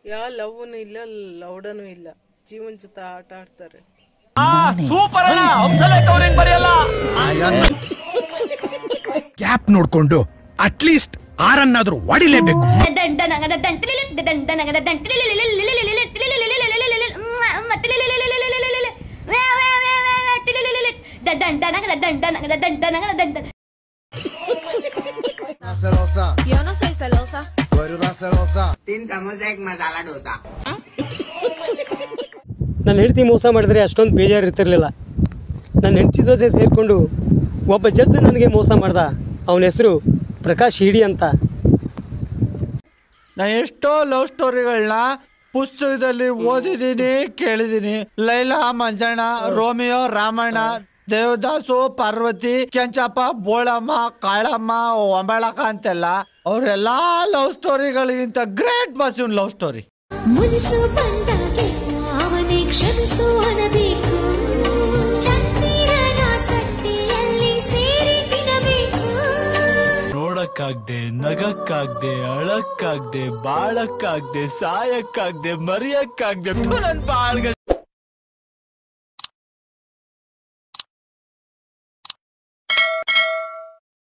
ಯಾವ ಲವ್ನು ಇಲ್ಲ ಲೌಡನು ಇಲ್ಲ ಜೀವನ್ ಜೊತೆ ಆಟ ಆಡ್ತಾರೆ ಸೂಪರ್ ಅಣ್ಣ ಹಂಸಲೇಖ ಅವ್ರ ಹೆಂಗ್ ಬರೆಯಲ್ಲ ಗ್ಯಾಪ್ ನೋಡ್ಕೊಂಡು ಅಟ್ಲೀಸ್ಟ್ ಆರನ್ನಾದ್ರೂ ಹೊಡಿಲೇಬೇಕು Yo no soy celosa. ನನ್ನ ಹೆಂಡತಿ ಮೋಸ ಮಾಡಿದ್ರೆ ಅಷ್ಟೊಂದು ಬೇಜಾರು ಇರ್ತಿರ್ಲಿಲ್ಲ ನನ್ನ ಹೆಂಡತಿ ದೋಸೆ ಸೇರಿಕೊಂಡು ಒಬ್ಬ ಜದ್ದು ನನಗೆ ಮೋಸ ಮಾಡ್ದ ಅವನ ಹೆಸರು ಪ್ರಕಾಶ್ ಹಿಡಿ ಅಂತ ನಾ ಎಷ್ಟೋ ಲವ್ ಸ್ಟೋರಿಗಳನ್ನ ಪುಸ್ತಕದಲ್ಲಿ ಓದಿದ್ದೀನಿ ಕೇಳಿದ್ದೀನಿ ಲೈಲಾ ಮಂಜಣ್ಣ ರೋಮಿಯೋ ರಾಮಣ್ಣ ದೇವದಾಸು ಪಾರ್ವತಿ ಕೆಂಚಪ್ಪ ಬೋಳಮ್ಮ ಕಾಳಮ್ಮ ಒಂಬಳಕ ಅಂತೆಲ್ಲ ಅವರೆಲ್ಲಾ ಲವ್ ಸ್ಟೋರಿಗಳಿಗಿಂತ ಗ್ರೇಟ್ ಬಸ್ ಇವ್ನ ಲವ್ ಸ್ಟೋರಿ ಮುನಿಸು ಬಂದಾಗೆ ಅವನೇ ಕ್ಷಮಿಸು ಅನ್ನಬೇಕು ಚಂದಿರನ ತಟ್ಟೆಯಲ್ಲಿ ಸೇರಿ ತಿನ್ನಬೇಕು ನೋಡಕ್ಕಾಗ್ದೆ ನಗಕ್ಕಾಗ್ದೆ ಅಳಕ್ಕಾಗ್ದೆ ಬಾಳಕ್ಕಾಗ್ದೆ ಸಾಯಕ್ಕಾಗ್ದೆ ಮರಿಯಕ್ಕಾಗ್ದೆ ಥು, ನನ್ ಬಾಳ್ಗ